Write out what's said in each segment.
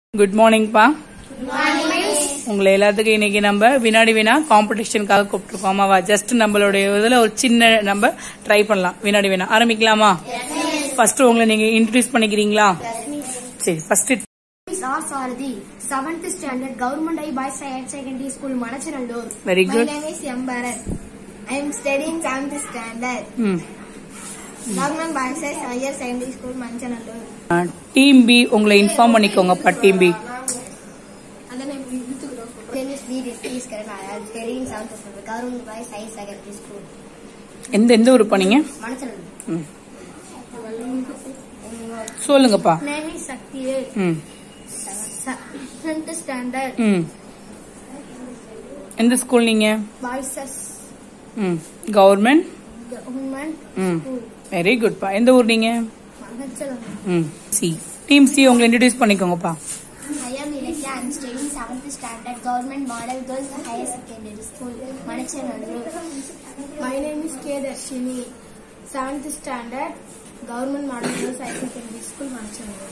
Good மார்னிங்ப்பா உங்களை எல்லாத்துக்கும் இன்னைக்கு நம்ம வினாடி வினா காம்படிஷனுக்காக கூப்பிட்டுருக்கோம் ஆமாவா ஜஸ்ட் நம்மளுடைய இதுல ஒரு சின்ன நம்ம ட்ரை பண்ணலாம் வினாடி வினா ஆரம்பிக்கலாமா ஃபர்ஸ்ட் உங்களை நீங்க இன்ட்ரடியூஸ் பண்ணிக்கிறீங்களா சரி first R Sarathi seventh standard government I boys higher secondary school Manachanallur Very good. My name is M. Bharat. I am studying seventh standard. ம் Government boys higher secondary school Manachanallur team B உங்களை inform பண்ணிக்கோங்கப்பா team B Name is B. Rizki Karan. I am studying seventh standard government boys higher secondary school எந்த எந்த ஊர் பண்ணீங்க மணச்சநல்லூர் ம் சொல்லுங்கப்பா Name is Sakti. ம் Seventh standard ம் எந்த ஸ்கூல் நீங்க boys ம் கவர்மெண்ட் government ம் school வெரி குட்பா எந்த ஊர் நீங்க மணச்சநல்லூர் ம் சி டீம் சி உங்களை இன்ட்ரடியூஸ் பண்ணிக்கோங்கப்பா I am Ilakya. I am studying seventh standard government model girls higher secondary school Manachanallur. My name is K. Darshini. Seventh standard government model girls higher secondary school Manachanallur.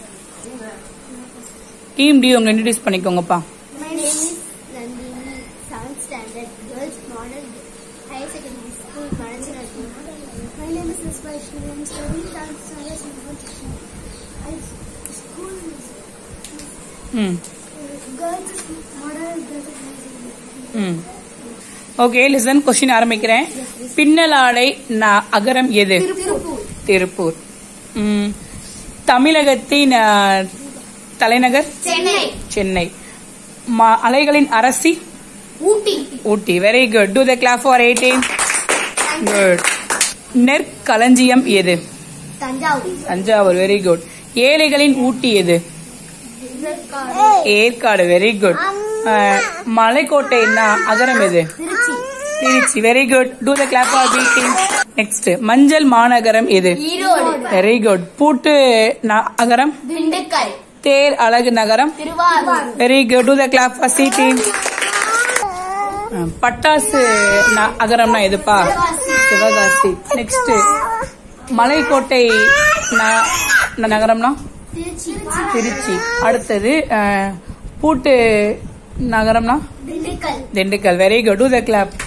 Team D உங்களை introduce பண்ணிக்கோங்கப்பா My name is Nandini. Seventh standard girls model higher secondary school Manachanallur. My name is Miss Vaishnavi. I am studying seventh standard I school ம் girls model girls higher secondary. ம் okay listen question ஆரம்பிக்கிறேன் பின்னலாடை ந- அகரம் எது திருப்பூர் திருப்பூர் ம் தமிழகத்தின் அ, தலைநகர் சென்னை சென்னை ம- அலைகளின் அரசி Ooty Ooty very good do the clap for eighteen good நெற்களஞ்சியம் எது தஞ்சாவூர் தஞ்சாவூர் வெரி குட் ஏழைகளின் ஊட்டி எது ஏற்காடு வெரி குட் மலைக்கோட்டை என்ன அகரம் எது Trichy Trichy very good do the clap for beating next மஞ்சள் மாநகரம் எது ஈரோடு வெரி குட் பூட்டு ந- அகரம் திண்டுக்கல் தேர் அழகு நகரம் Thiruvarur very good do the clap for seating பட்டாசு ந- அகரம்னா எதுப்பா சிவகாசி நெக்ஸ்ட் மலைக்கோட்டை ந- ந- நகரம்னா திருச்சி திருச்சி அடுத்தது அஹ், பூட்டு நகரம்னா Dindigul Dindigul very good do the clap